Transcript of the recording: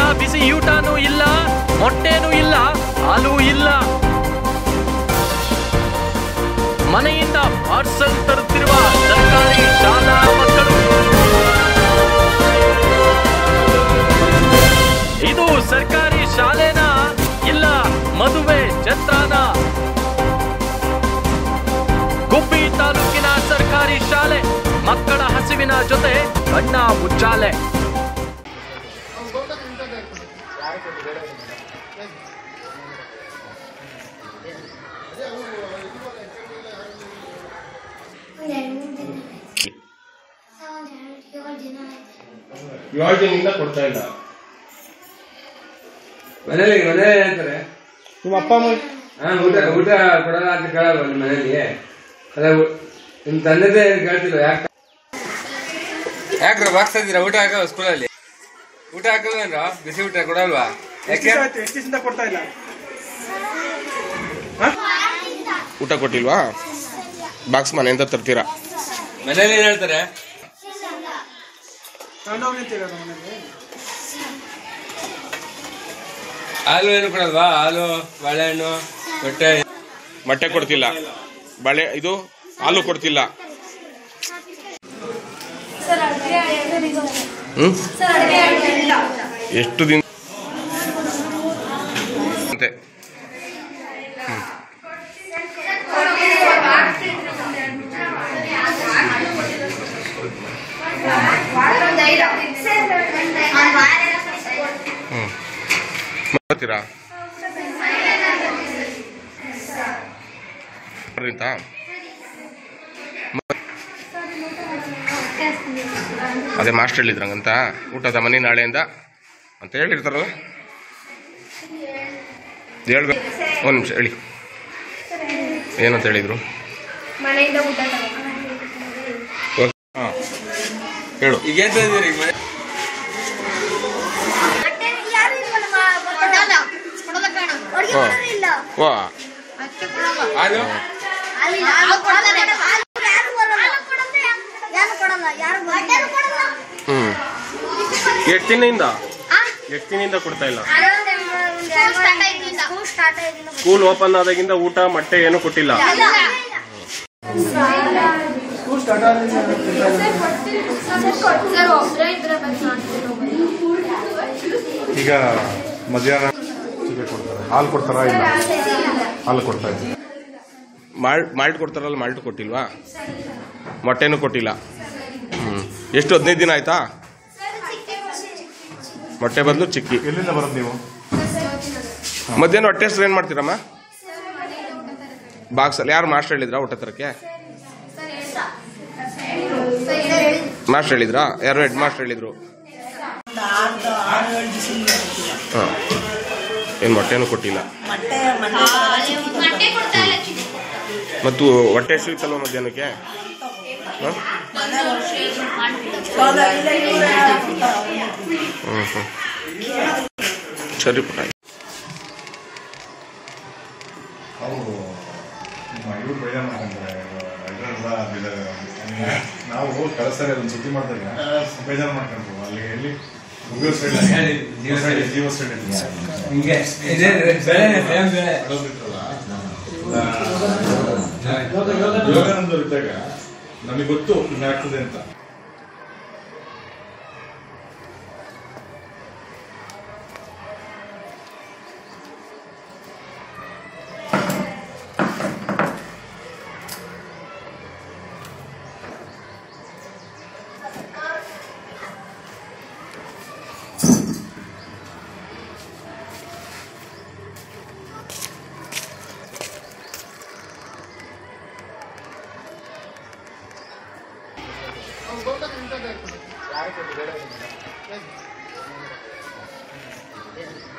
ಬಿಸಿ ಊಟನೂ ಇಲ್ಲ ಮೊಟ್ಟೆನೂ ಇಲ್ಲ ಹಾಲು ಇಲ್ಲ ಮನೆಯಿಂದ ಪಾರ್ಸಲ್ ತರುತ್ತಿರುವ ಸರ್ಕಾರಿ ಶಾಲಾ ಮಕ್ಕಳು ಇದು ಸರ್ಕಾರಿ ಶಾಲೆನಾ ಇಲ್ಲ ಮದುವೆ ಜತ್ರಾನ ಗುಬ್ಬಿ ತಾಲೂಕಿನ ಸರ್ಕಾರಿ ಶಾಲೆ ಮಕ್ಕಳ ಹಸಿವಿನ ಜೊತೆ ಕಣ್ಣ ಮುಚ್ಚಾಲೆ ಒಂದ್ ಎರಡು ಮೂರು ದಿನ ಒಂದ್ ಎರಡು ಏಳು ದಿನ ಆಯ್ತು ಏಳು ದಿನದಿಂದ ಕೊಡ್ತಾ ಇಲ್ಲ ಮನೇಲಿ ಮನೇಲಿ ಹೇಳ್ತಾರೆ ನಿಮ್ಮ ಅಪ್ಪ ಅಮ್ಮ ಹಾ ಊಟ ಊಟ ಕೊಡಲ್ಲ ಅಂತ ಕೇಳಲ್ವ ನಿಮ್ಮ ಮನೇಲಿ ಅಲ್ಲ ಊ- ನಿಮ್ ತಂದೆದೇ ಕೇಳ್ತಿಲ್ಲ ಯಾಕೆ ಯಾಕ್ರ ಬಾಕ್ಸ್ ಇದ್ದೀರಾ ಊಟ ಹಾಕೋ ಸ್ಕೂಲಲ್ಲಿ ಊಟ ಹಾಕಲ್ವೇನ್ರ ಬಿಸಿ ಊಟ ಕೊಡಲ್ವಾ ಯಾಕೆ ಎಷ್ಟು ದಿವಸದಿಂದ ಕೊಡ್ತಾ ಇಲ್ಲ ಊಟ ಕೊಟ್ಟಿಲ್ವಾ ಬಾಕ್ಸ್ ಮನೆಯಿಂದ ತರ್ತೀರಾ ಮನೇಲಿ ಏನ್ ಹೇಳ್ತಾರೆ ಹಾಲು ಏನು ಕೊಡಲ್ವಾ ಹಾಲು ಬಾಳೆಹಣ್ಣು ಮೊಟ್ಟೆ ಮೊಟ್ಟೆ ಕೊಡ್ತಿಲ್ಲ ಬಾಳೆ ಇದು ಹಾಲು ಕೊಡ್ತಿಲ್ಲ ಹ್ಮ್ ಎಷ್ಟು ದಿನ ಅಂತೆ ಹ್ಮ್. ಹ್ಮ್ ಬರ್ತೀರಾ ಬರ್ರಿಂತಾ ಅದೇ ಮಾಸ್ಟರ್ ಹೇಳಿದ್ರಂಗಂತ ಊಟದ ಮನೆ ನಾಳೆಯಿಂದ ಅಂತ ಹೇಳಿರ್ತಾರಲ್ಲ ಹೇಳ್ಬೇಕು ಒಂದು ನಿಮಿಷ ಹೇಳಿ ಏನಂತ ಹೇಳಿದ್ರು ಮನೆಯಿಂದ ಊಟ ಹಾಂ ಹೇಳು ಈಗ ಏನ್ ತಂದಿದ್ದೀರಿ ಈಗ ಮನೆ ಯಾರು ಕೊಡಲ್ಲ ಕೊಡಲ್ಲ ಕಾಣ ಅವ್ರಿಗೆ ಹಾ. ಕೊಡೋದೇ ಇಲ್ಲ ವಾ ಅಷ್ಟೇ ಕೊಡಲ್ಲ ಹಾಲು ಅಲ್ಲಿ ಹಾಲು ಕೊಡಲ್ಲ ಹಾಲು ಯಾರು ಬರಲ್ಲ ಯಾರು ಕೊಡಲ್ಲ ಯಾರು ಬಟ್ಟೆನೂ ಕೊಡಲ್ಲ ಹ್ಞೂ ಎಷ್ಟು ದಿನದಿಂದ ಆ? ಎಷ್ಟು ದಿನದಿಂದ ಕೊಡ್ತಾ ಇಲ್ಲ ಸ್ಕೂಲ್ ಸ್ಟಾರ್ಟ್ ಆಯ್ತಿಲ್ಲ ಸ್ಕೂಲ್ ಸ್ಟಾರ್ಟ್ ಆಯ್ತಿಲ್ಲ ಸ್ಕೂಲ್ ಓಪನ್ ಆದಾಗಿಂದ ಊಟ ಮೊಟ್ಟೆ ಏನು ಕೊಟ್ಟಿಲ್ಲ ಸರ್ ಒಬ್ಬರೇ ಇದ್ರೆ ಈಗ ಮಧ್ಯಾಹ್ನ ಚಿಕನ್ ಕೊಡ್ತಾರೆ ಹಾಲು ಕೊಡ್ತಾರಾ ಇಲ್ಲ ಹಾಲು ಕೊಡ್ತಾ ಇದ್ದಾರೆ ಮಾಲ್ಟ್ ಮಾಲ್ಟ್ ಕೊಡ್ತಾರಲ್ಲ ಮಾಲ್ಟ್ ಕೊಟ್ಟಿಲ್ವಾ ಮೊಟ್ಟೆನೂ ಕೊಟ್ಟಿಲ್ಲ ಹ್ಞೂ ಎಷ್ಟು ಹದಿನೈದು ದಿನ ಆಯ್ತಾ ಮೊಟ್ಟೆ ಬದಲು ಚಿಕ್ಕಿ ಎಲ್ಲಿಂದ ಬರೋದು ನೀವು ಮಧ್ಯಾಹ್ನ ಹೊಟ್ಟೆ ಹೆಸರು ಏನು ಮಾಡ್ತೀರಮ್ಮ ಬಾಕ್ಸಲ್ಲಿ ಯಾರು ಮಾಸ್ಟರ್ ಹೇಳಿದ್ರಾ ಊಟ ತರಕ್ಕೆ ಮಾಸ್ಟರ್ ಹೇಳಿದ್ರಾ ಯಾರು ಹೆಡ್ ಮಾಸ್ಟರ್ ಹೇಳಿದ್ರು ಹಾಂ ಏನು ಮೊಟ್ಟೆನೂ ಕೊಟ್ಟಿಲ್ಲ ಮೊಟ್ಟೆ ಕೊಡ್ತಾ ಇಲ್ಲ ಮತ್ತು ಹೊಟ್ಟೆ ಸಿಗುತ್ತಲ್ವ ಮಧ್ಯಾಹ್ನಕ್ಕೆ ಹಾಂ ಹ್ಞೂ ಹ್ಞೂ ಸರಿ ಪುಟ್ಟ ಅವರು ಇವ್ರು ಬೇಜಾರು ಮಾಡ್ಕೊಂತಾರೆ ಇದರೆಲ್ಲ ಬೇಜಾರು. ನಾವು ಹೋಗಿ ಕಳಿಸ್ತಾರೆ ಒಂದು ಸುದ್ದಿ ಮಾಡಿದಾಗ ಬೇಜಾರು ಮಾಡ್ಕೊಂಡ್ರು ಅಲ್ಲಿ ಎಲ್ಲಿ ಉಗ್ರ ಸೈಡ್ ಜೀವ ಸೈಡ್ ಹಿಂಗೆ ಇದೇ ಬೆಳೆನೆ ಸೇಮ್ ಬೆಳೆ ಯೋಗಾನಂದವ್ರು ಇದ್ದಾಗ ನಮಗೆ ಗೊತ್ತು ಹಿಂಗಾಗ್ತದೆ ಅಂತ ಯಾರು